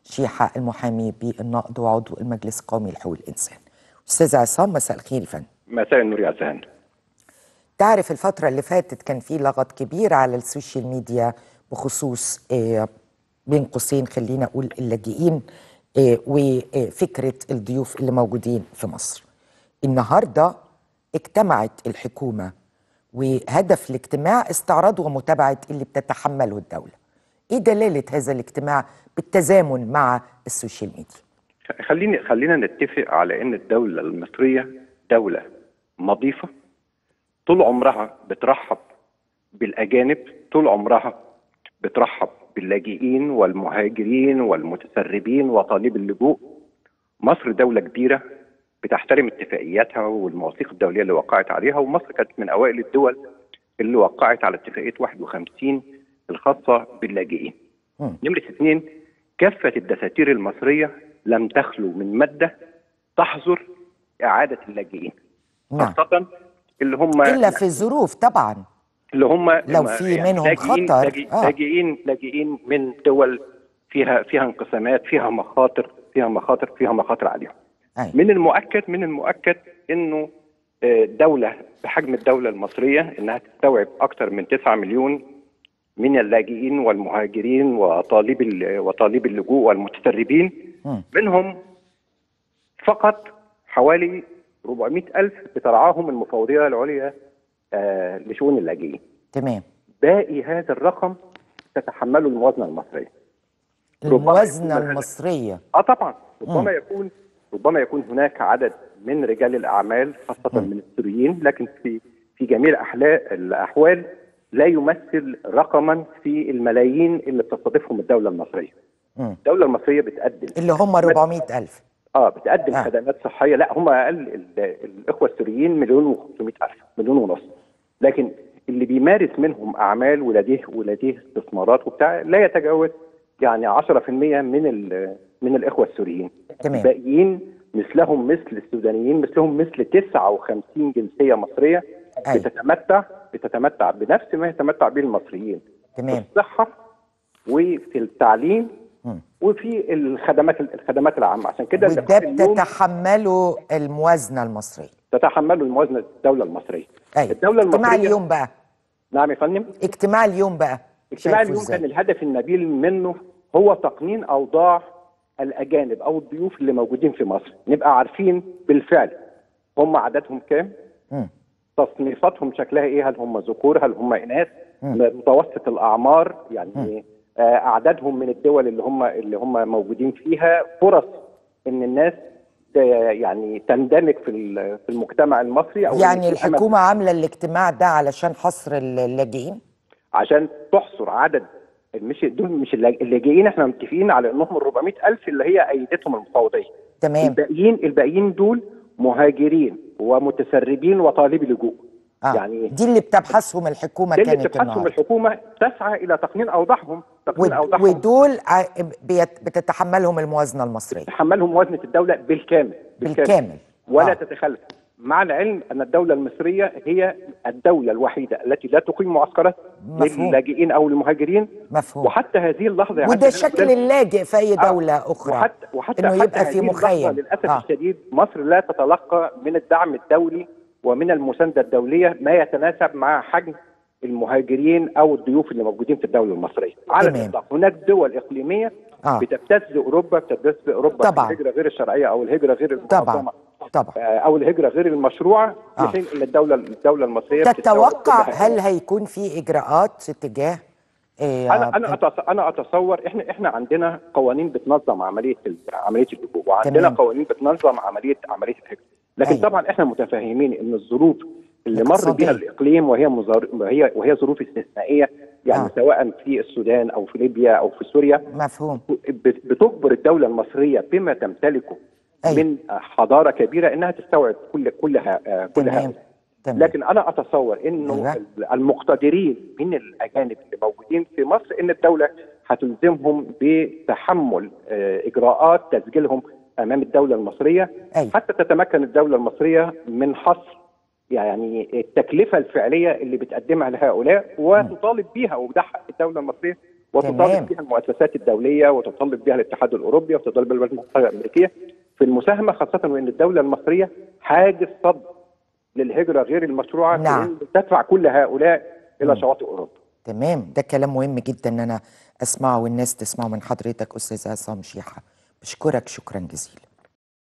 شيحة المحامي بالنقد وعضو المجلس القومي لحقوق الإنسان أستاذ عصام مساء الخير يا فندم مساء النور يا زهان تعرف الفترة اللي فاتت كان في لغط كبير على السوشيال ميديا بخصوص آه، بين قوسين خلينا أقول اللاجئين آه، وفكرة الضيوف اللي موجودين في مصر النهاردة اجتمعت الحكومة وهدف الاجتماع استعراض ومتابعة اللي بتتحمله الدولة ايه دلالة هذا الاجتماع بالتزامن مع السوشيال ميديا خليني خلينا نتفق على ان الدوله المصريه دوله نظيفه طول عمرها بترحب بالاجانب طول عمرها بترحب باللاجئين والمهاجرين والمتسربين وطالب اللجوء مصر دوله كبيره بتحترم اتفاقياتها والمواثيق الدوليه اللي وقعت عليها ومصر كانت من اوائل الدول اللي وقعت على اتفاقيه 51 الخاصه باللاجئين. مم. نمره اثنين كافه الدساتير المصريه لم تخلو من ماده تحظر اعاده اللاجئين. نعم خاصه اللي هم إلا في ظروف طبعا اللي هم لو في منهم لاجئين خطر. لاجئ- آه. لاجئين لاجئين من دول فيها فيها انقسامات فيها مخاطر فيها مخاطر فيها مخاطر عليهم. أي. من المؤكد من المؤكد انه آه، دوله بحجم الدوله المصريه انها تستوعب اكثر من 9 مليون من اللاجئين والمهاجرين وطالب ال- وطالب اللجوء والمتسربين مم. منهم فقط حوالي 400 ألف بترعاهم المفوضية العليا آه، لشؤون اللاجئين تمام باقي هذا الرقم تتحمله الموازنة المصرية ربما الموازنة يكون- المصرية اه طبعا ربما مم. يكون ربما يكون هناك عدد من رجال الاعمال خاصه من السوريين لكن في في جميع الأحلا- الاحوال لا يمثل رقما في الملايين اللي بتستضيفهم الدوله المصريه. مم. الدوله المصريه بتقدم اللي هم 400 ألف اه بتقدم آه. آه. خدمات صحيه لا هم اقل ال- الاخوه السوريين مليون و500 الف مليون ونص لكن اللي بيمارس منهم اعمال ولديه ولديه استثمارات وبتاع لا يتجاوز يعني 10% من ال- من الاخوه السوريين تمام. الباقيين مثلهم مثل السودانيين مثلهم مثل 59 جنسيه مصريه أي. بتتمتع بتتمتع بنفس ما يتمتع به المصريين تمام. في الصحه وفي التعليم مم. وفي الخدمات الخدمات العامه عشان كده وده اللقاء اليوم بتتحمله الموازنة المصرية تتحمله الموازنه الدوله المصريه أيوة الدوله اجتماع المصريه اليوم بقى نعم يا فندم اجتماع اليوم بقى اجتماع شايفه اليوم إزاي؟ كان الهدف النبيل منه هو تقنين اوضاع الاجانب او الضيوف اللي موجودين في مصر نبقى عارفين بالفعل هم عددهم كام مم. تصنيفاتهم شكلها ايه هل هم ذكور هل هم اناث متوسط الاعمار يعني آه، اعدادهم من الدول اللي هم اللي هم موجودين فيها فرص ان الناس ت- يعني تندمج في ال- في المجتمع المصري او يعني في الأمل- الحكومة عاملة الاجتماع ده علشان حصر اللاجئين عشان تحصر عدد مش دول مش اللاج- اللاجئين احنا متفقين على انهم ال 400 الف اللي هي ايدتهم المفوضيه تمام الباقيين الباقيين دول مهاجرين ومتسربين وطالبي لجوء آه. يعني دي اللي بتبحثهم الحكومة ده اللي كانت بتبحثهم النهارده الحكومه تسعى الى تقنين اوضاعهم تقنين ود- اوضاعهم ودول ع- بيت- بتتحملهم الموازنة المصرية تحملهم موازنه الدوله بالكامل بالكامل. ولا آه. تتخلف مع العلم ان الدوله المصريه هي الدوله الوحيده التي لا تقيم معسكرات مفهوم. للاجئين او المهاجرين مفهوم وحتى هذه اللحظه يا وده عزيزي شكل ده- اللاجئ في أي آه. دولة أخرى وحتى وحتى إنه حتى يبقى في هذه اللحظة مخيم للاسف آه. الشديد مصر لا تتلقى من الدعم الدولي ومن المسانده الدوليه ما يتناسب مع حجم المهاجرين او الضيوف اللي موجودين في الدوله المصريه على تمام. الاطلاق هناك دول اقليميه آه. بتبتز اوروبا بتبتز اوروبا طبعاً. في الهجره غير الشرعيه او الهجره غير طبعا المنظمه طبعا آه، او الهجره غير المشروعه آه. في حين ان الدوله الدوله المصريه بتستوعب تتوقع كل هذا. هل هيكون في إجراءات تجاه إيه انا انا أتص- انا اتصور احنا احنا عندنا قوانين بتنظم عمليه ال- عمليه اللجوء وعندنا تمام. قوانين بتنظم عمليه عمليه الهجره لكن أيوة. طبعا احنا متفاهمين ان الظروف اللي مر الاقتصادية. بها الاقليم وهي مزار... وهي وهي ظروف استثنائيه يعني آه. آه. سواء في السودان او في ليبيا او في سوريا مفهوم بت- بتجبر الدوله المصريه بما تمتلكه أيوة. من حضاره كبيره انها تستوعب كل كلها كل تمام هؤلاء تمام لكن انا اتصور انه أيوة. المقتدرين من الاجانب اللي موجودين في مصر ان الدوله هتلزمهم بتحمل آه، اجراءات تسجيلهم امام الدوله المصريه أيوة. حتى تتمكن الدوله المصريه من حصر يعني التكلفه الفعليه اللي بتقدمها لهؤلاء وتطالب بيها وده حق الدوله المصريه تمام. وتطالب بها المؤسسات الدوليه وتطالب بها الاتحاد الاوروبي وتطالب بها الولايات المتحده الامريكيه في المساهمه خاصه وان الدوله المصريه حاجز صد للهجره غير المشروعه نعم. لأن تدفع كل هؤلاء الى شواطئ اوروبا. تمام ده كلام مهم جدا ان انا اسمعه والناس تسمعه من حضرتك استاذ عصام شيحه بشكرك شكرا جزيلا